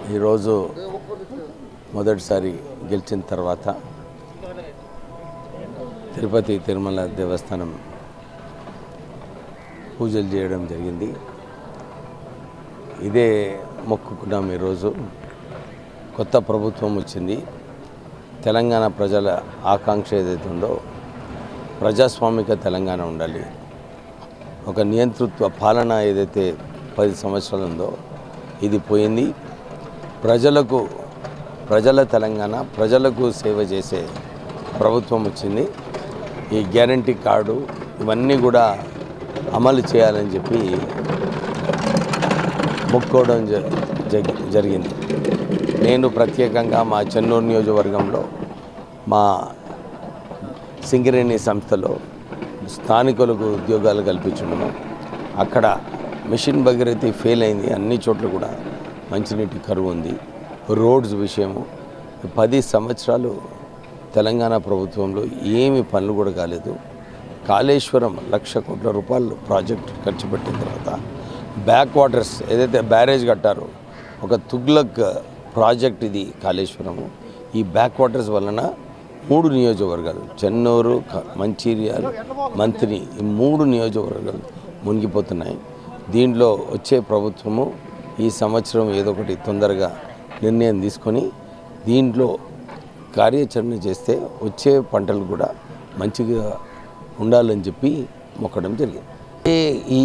ఈరోజు మొదటిసారి గెలిచిన తర్వాత తిరుపతి తిరుమల దేవస్థానం పూజలు చేయడం జరిగింది ఇదే మొక్కుకున్నాం ఈరోజు కొత్త ప్రభుత్వం వచ్చింది తెలంగాణ ప్రజల ఆకాంక్ష ఏదైతే ఉందో ప్రజాస్వామిక తెలంగాణ ఉండాలి ఒక నియంతృత్వ పాలన ఏదైతే పది సంవత్సరాలు ఉందో ఇది పోయింది ప్రజలకు ప్రజల తెలంగాణ ప్రజలకు సేవ చేసే ప్రభుత్వం వచ్చింది ఈ గ్యారంటీ కార్డు ఇవన్నీ కూడా అమలు చేయాలని చెప్పి మొక్కోవడం జ- జరి- జరిగింది నేను ప్రత్యేకంగా మా చెన్నూరు నియోజకవర్గంలో మా సింగరేణి సంస్థలో స్థానికులకు ఉద్యోగాలు కల్పించడము అక్కడ మిషన్ భగీరథి ఫెయిల్ అయింది అన్ని చోట్ల కూడా మంచినీటి కరువు ఉంది రోడ్స్ విషయము పది సంవత్సరాలు తెలంగాణ ప్రభుత్వంలో ఏమి పనులు కూడా కాలేదు కాళేశ్వరం లక్ష కోట్ల రూపాయలు ప్రాజెక్ట్ ఖర్చు పెట్టిన తర్వాత బ్యాక్ వాటర్స్ ఏదైతే బ్యారేజ్ కట్టారో ఒక తుగ్లక్ ప్రాజెక్ట్ ఇది కాళేశ్వరము ఈ బ్యాక్ వాటర్స్ వలన మూడు నియోజకవర్గాలు చెన్నూరు క- మంచిర్యాల మంత్రి ఈ మూడు నియోజకవర్గాలు మునిగిపోతున్నాయి దీంట్లో వచ్చే ప్రభుత్వము ఈ సంవత్సరం ఏదో ఒకటి తొందరగా నిర్ణయం తీసుకొని దీంట్లో కార్యాచరణ చేస్తే వచ్చే పంటలు కూడా మంచిగా ఉండాలని చెప్పి మొక్కడం జరిగింది ఏ ఈ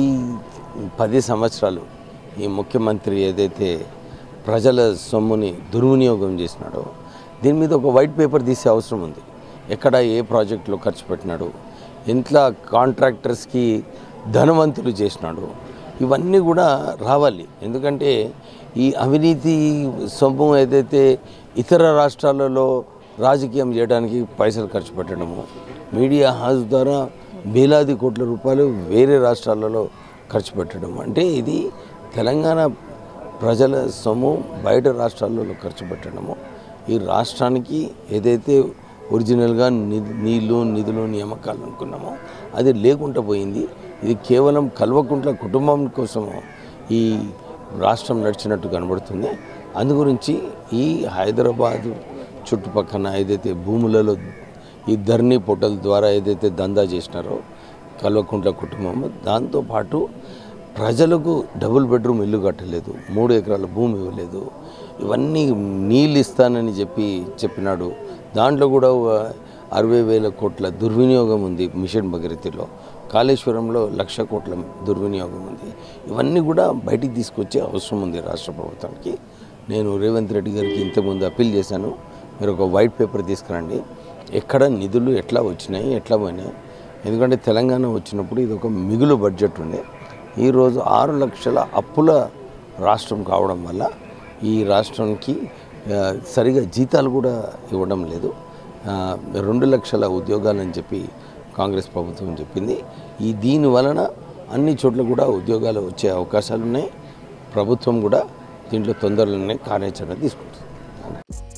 పది సంవత్సరాలు ఈ ముఖ్యమంత్రి ఏదైతే ప్రజల సొమ్ముని దుర్వినియోగం చేసినాడో దీని మీద ఒక వైట్ పేపర్ తీసే అవసరం ఉంది ఎక్కడ ఏ ప్రాజెక్టులో ఖర్చు పెట్టినాడు ఎంత కాంట్రాక్టర్స్కి ధనవంతులు చేసినాడు ఇవన్నీ కూడా రావాలి ఎందుకంటే ఈ అవినీతి సొమ్ము ఏదైతే ఇతర రాష్ట్రాలలో రాజకీయం చేయడానికి పైసలు ఖర్చు పెట్టడము మీడియా హౌస్ ద్వారా వేలాది కోట్ల రూపాయలు వేరే రాష్ట్రాలలో ఖర్చు పెట్టడం అంటే ఇది తెలంగాణ ప్రజల సొమ్ము బయట రాష్ట్రాలలో ఖర్చు పెట్టడము ఈ రాష్ట్రానికి ఏదైతే ఒరిజినల్గా ని- నీళ్లు నిధులు నియామకాలు అనుకున్నామో అది లేకుండా పోయింది ఇది కేవలం కల్వకుంట్ల కుటుంబం కోసము ఈ రాష్ట్రం నడిచినట్టు కనబడుతుంది అందు గురించి ఈ హైదరాబాదు చుట్టుపక్కల ఏదైతే భూములలో ఈ ధరణి పోర్టల్ ద్వారా ఏదైతే దందా చేసినారో కల్వకుంట్ల కుటుంబం దాంతోపాటు ప్రజలకు డబుల్ బెడ్రూమ్ ఇల్లు కట్టలేదు మూడు ఎకరాల భూమి ఇవ్వలేదు ఇవన్నీ నీళ్ళు ఇస్తానని చెప్పి చెప్పినాడు దాంట్లో కూడా ఒక అరవై వేల కోట్ల దుర్వినియోగం ఉంది మిషన్ భగీరథిలో కాళేశ్వరంలో లక్ష కోట్ల దుర్వినియోగం ఉంది ఇవన్నీ కూడా బయటికి తీసుకొచ్చే అవసరం ఉంది రాష్ట్ర ప్రభుత్వానికి నేను రేవంత్ రెడ్డి గారికి ఇంతకుముందు అప్పీల్ చేశాను మీరు ఒక వైట్ పేపర్ తీసుకురండి ఎక్కడ నిధులు ఎట్లా వచ్చినాయి ఎట్లా పోయినాయి ఎందుకంటే తెలంగాణ వచ్చినప్పుడు ఇది ఒక మిగులు బడ్జెట్ ఉండే ఈరోజు ఆరు లక్షల అప్పుల రాష్ట్రం కావడం వల్ల ఈ రాష్ట్రానికి ఆ, సరిగా జీతాలు కూడా ఇవ్వడం లేదు ఆ, రెండు లక్షల ఉద్యోగాలని చెప్పి కాంగ్రెస్ ప్రభుత్వం చెప్పింది ఈ దీని వలన అన్ని చోట్ల కూడా ఉద్యోగాలు వచ్చే అవకాశాలు ఉన్నాయి ప్రభుత్వం కూడా దీంట్లో తొందరలోనే కార్యాచరణ తీసుకుంటుంది